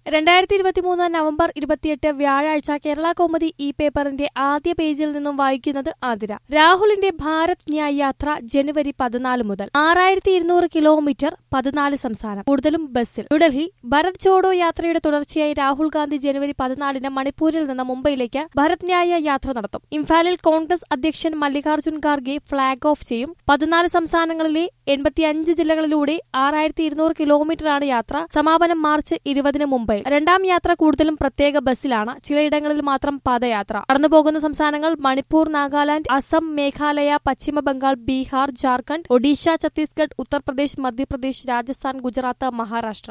രണ്ടായിരത്തി ഇരുപത്തിമൂന്ന് നവംബർ ഇരുപത്തിയെട്ട് വ്യാഴാഴ്ച കേരള കൗമുദി ഇ പേപ്പറിന്റെ ആദ്യ പേജിൽ നിന്നും വായിക്കുന്നത് ആതിര രാഹുലിന്റെ ഭാരത് ന്യായ് യാത്ര ജനുവരി പതിനാല് മുതൽ ആറായിരത്തി ഇരുന്നൂറ് കിലോമീറ്റർ പതിനാല് സംസ്ഥാനം കൂടുതലും ബസ്സിൽ ന്യൂഡൽഹി ഭരത് ജോഡോ യാത്രയുടെ തുടർച്ചയായി രാഹുൽ ഗാന്ധി ജനുവരി പതിനാലിന് മണിപ്പൂരിൽ നിന്ന് മുംബൈയിലേക്ക് ഭരത് ന്യായ യാത്ര നടത്തും ഇംഫാലിൽ കോൺഗ്രസ് അധ്യക്ഷൻ മല്ലികാർജ്ജുൻ ഖാർഗെ ഫ്ളാഗ് ഓഫ് ചെയ്യും പതിനാല് സംസ്ഥാനങ്ങളിലെ എൺപത്തിയഞ്ച് ജില്ലകളിലൂടെ ആറായിരത്തി ഇരുന്നൂറ് കിലോമീറ്ററാണ് യാത്ര സമാപനം മാർച്ച് ഇരുപതിന് മുംബൈ രണ്ടാം യാത്ര കൂടുതലും പ്രത്യേക ബസ്സിലാണ് ചിലയിടങ്ങളിൽ മാത്രം പാദയാത്ര കടന്നുപോകുന്ന സംസ്ഥാനങ്ങൾ മണിപ്പൂർ നാഗാലാന്റ് അസം മേഘാലയ പശ്ചിമ ബംഗാൾ ബീഹാർ ജാർഖണ്ഡ് ഒഡീഷ ഛത്തീസ്ഗഡ് ഉത്തർപ്രദേശ് മധ്യപ്രദേശ് രാജസ്ഥാൻ ഗുജറാത്ത് മഹാരാഷ്ട്ര